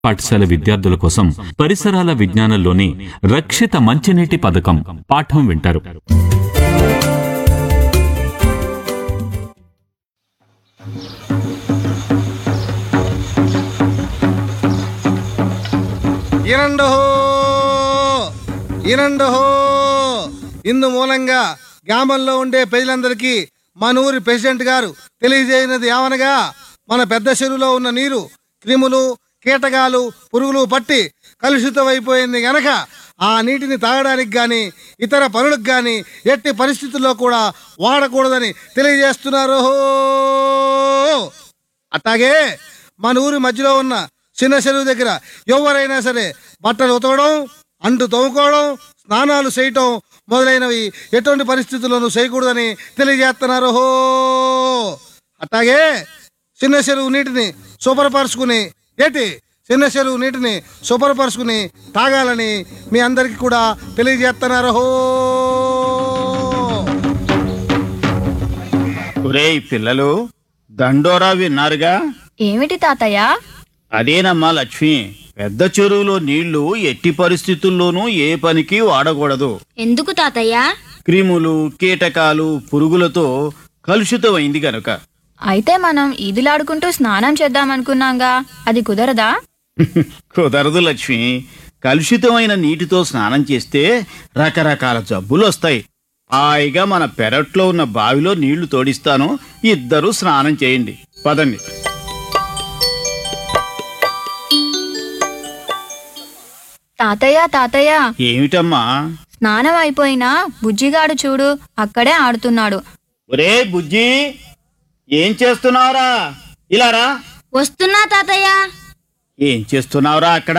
పాఠశాల విద్యార్థుల కోసం పరిసరాల విజ్ఞానంలోని రక్షిత మంచినీటి పథకం పాఠం వింటారు ఇనండహో ఇనండహో ఇందు మూలంగా గ్రామంలో ఉండే ప్రజలందరికీ మన ఊరి ప్రెసిడెంట్ గారు తెలియజేయనది ఏమనగా మన పెద్ద చెరువులో ఉన్న నీరు క్రిములు కీటకాలు పురుగులు పట్టి కలుషితమైపోయింది గనక ఆ నీటిని తాగడానికి గాని ఇతర పనులకు గాని ఎట్టి పరిస్థితుల్లో కూడా వాడకూడదని తెలియజేస్తున్నారు అట్లాగే మన ఊరి మధ్యలో ఉన్న చిన్న చెరువు దగ్గర ఎవరైనా సరే బట్టలు ఉతకడం అంటు తవ్వుకోవడం స్నానాలు చేయటం మొదలైనవి ఎటువంటి పరిస్థితుల్లోనూ చేయకూడదని తెలియజేస్తున్నారు హో అట్లాగే చిన్న చెరువు నీటిని శుభ్రపరుచుకుని ఏటి చిన్న చెరువు నీటిని శుభ్రపరుచుకుని తాగాలని మీ అందరికీ కూడా తెలియజేస్తున్నారు హో ఒరేయ్ పిల్లలు దండోరా విన్నారుగా ఏమిటి తాతయ్య అదేనమ్మా లక్ష్మి పెద్ద చెరువులో నీళ్లు ఎట్టి పరిస్థితుల్లోనూ ఏ పనికి వాడకూడదు ఎందుకు తాతయ్య క్రిములు కీటకాలు పురుగులతో కలుషితమైంది గనుక అయితే మనం ఈదులాడుకుంటూ స్నానం చేద్దామనుకున్నాంగా అది కుదరదా కుదరదు లక్ష్మి కలుషితమైన నీటితో స్నానం చేస్తే రకరకాల జబ్బులు వస్తాయి హాయిగా మన పెరట్లో ఉన్న బావిలో నీళ్లు తోడిస్తాను ఇద్దరు స్నానం చేయండి పదండి తాతయ్య తాతయ్య ఏమిటమ్మా స్నానం అయిపోయినా బుజ్జిగాడు చూడు అక్కడే ఆడుతున్నాడు ఒరే బుజ్జి ఏం చేస్తున్నావురా ఇలా రా వస్తున్నా తాతయ్య ఏం చేస్తున్నావురా అక్కడ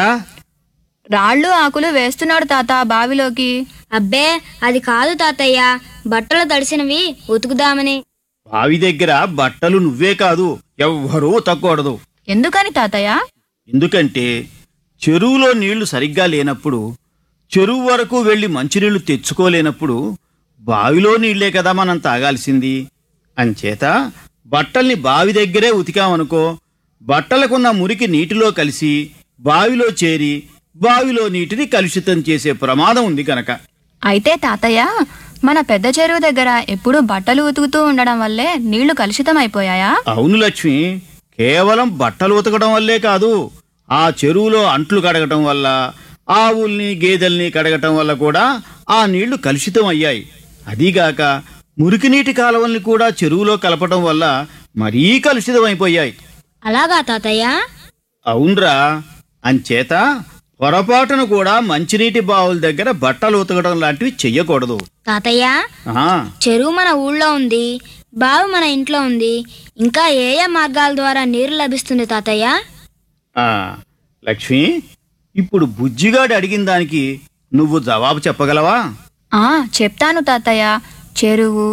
రాళ్ళు ఆకులు వేస్తున్నాడు తాత బావిలోకి అబ్బే అది కాదు తాతయ్య బట్టలు తడిసినవి ఉతుకుదామని బావి దగ్గర బట్టలు నువ్వే కాదు ఎవ్వరూ ఉతకూడదు ఎందుకని తాతయ్య ఎందుకంటే చెరువులో నీళ్లు సరిగ్గా లేనప్పుడు చెరువు వరకు వెళ్లి మంచినీళ్లు తెచ్చుకోలేనప్పుడు బావిలో నీళ్లే కదా మనం తాగాల్సింది అంచేత బట్టల్ని బావి దగ్గరే ఉతికామనుకో బట్టలకున్న మురికి నీటిలో కలిసి బావిలో చేరి బావిలో నీటిని కలుషితం చేసే ప్రమాదం ఉంది కనుక అయితే తాతయ్య మన పెద్ద చెరువు దగ్గర ఎప్పుడూ బట్టలు ఉతుకుతూ ఉండడం వల్లే నీళ్లు కలుషితం అయిపోయాయా అవును లక్ష్మి కేవలం బట్టలు ఉతకడం వల్లే కాదు ఆ చెరువులో అంట్లు కడగటం వల్ల ఆవుల్ని గేదెల్ని కడగటం వల్ల కూడా ఆ నీళ్లు కలుషితం అయ్యాయి అదీగాక మురికినీటి కాలువల్ని కూడా చెరువులో కలపటం వల్ల మరీ కలుషితమైపోయాయి అలాగా తాతయ్య అవునరా అంచేత పొరపాటును కూడా మంచినీటి బావుల దగ్గర బట్టలు ఉతకడం లాంటివి చెయ్యకూడదు తాతయ్య ఆ చెరువు మన ఊళ్ళో ఉంది బావి మన ఇంట్లో ఉంది ఇంకా ఏ ఏ మార్గాల ద్వారా నీరు లభిస్తుంది తాతయ్య ఆ, లక్ష్మి ఇప్పుడు బుజ్జిగాడు అడిగిన దానికి నువ్వు జవాబు చెప్పగలవా ఆ చెప్తాను తాతయ్య చెరువు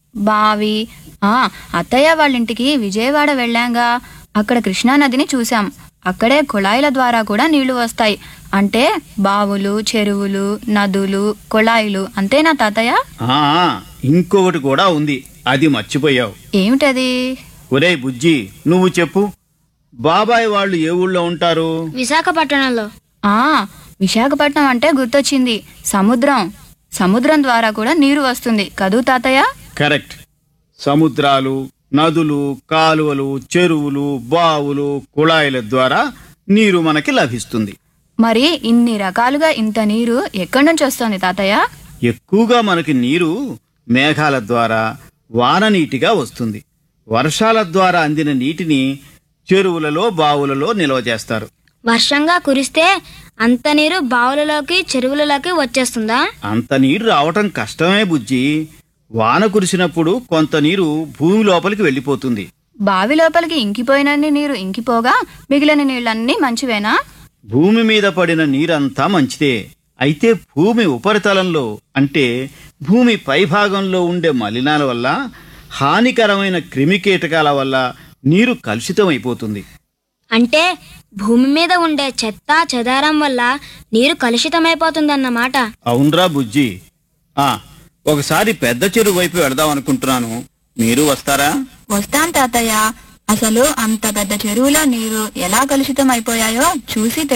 బావి ఆ అత్తయ్య వాళ్ళ ఇంటికి విజయవాడ వెళ్ళాంగా అక్కడ కృష్ణానదిని చూసాం అక్కడే కుళాయిల ద్వారా కూడా నీళ్లు వస్తాయి అంటే బావులు చెరువులు నదులు కుళాయిలు అంతేనా తాతయ్య ఆ ఇంకొకటి కూడా ఉంది అది మర్చిపోయావు ఏమిటది ఒరేయ్ బుజ్జి నువ్వు చెప్పు బాబాయ్ వాళ్ళు ఏ ఊళ్ళో ఉంటారు విశాఖపట్నంలో ఆ విశాఖపట్నం అంటే గుర్తొచ్చింది సముద్రం సముద్రం ద్వారా కూడా నీరు వస్తుంది కదూ తాతయ్య కరెక్ట్ సముద్రాలు నదులు కాలువలు చెరువులు బావులు కుళాయిల ద్వారా నీరు మనకి లభిస్తుంది మరి ఇన్ని రకాలుగా ఇంత నీరు ఎక్కడి నుంచి వస్తుంది తాతయ్య ఎక్కువగా మనకి నీరు మేఘాల ద్వారా వాన నీటిగా వస్తుంది వర్షాల ద్వారా అందిన నీటిని చెరువులలో బావులలో నిల్వ చేస్తారు వర్షంగా కురిస్తే అంత నీరు బావులలోకి చెరువులలోకి వచ్చేస్తుందా అంత నీరు రావటం కష్టమే బుజ్జి వాన కురిసినప్పుడు కొంత నీరు భూమి లోపలికి వెళ్ళిపోతుంది బావి లోపలికి ఇంకిపోయినన్ని నీరు ఇంకిపోగా మిగిలిన నీళ్ళన్నీ మంచివేనా భూమి మీద పడిన నీరంతా మంచిదే అయితే భూమి ఉపరితలంలో అంటే భూమి పైభాగంలో ఉండే మలినాల వల్ల హానికరమైన క్రిమికీటకాల వల్ల నీరు కలుషితమైపోతుంది అంటే భూమి మీద ఉండే చెత్త చెదారం వల్ల నీరు కలుషితమైపోతుందన్నమాట అవునరా బుజ్జి ఆ ఒకసారి పెద్ద చెరువు వైపు వెళదాం అనుకుంటున్నాను మీరు వస్తారా వస్తాం తాతయ్య అసలు అంత పెద్ద చెరువులో నీరు ఎలా కలుషితం అయిపోయాయో చూసి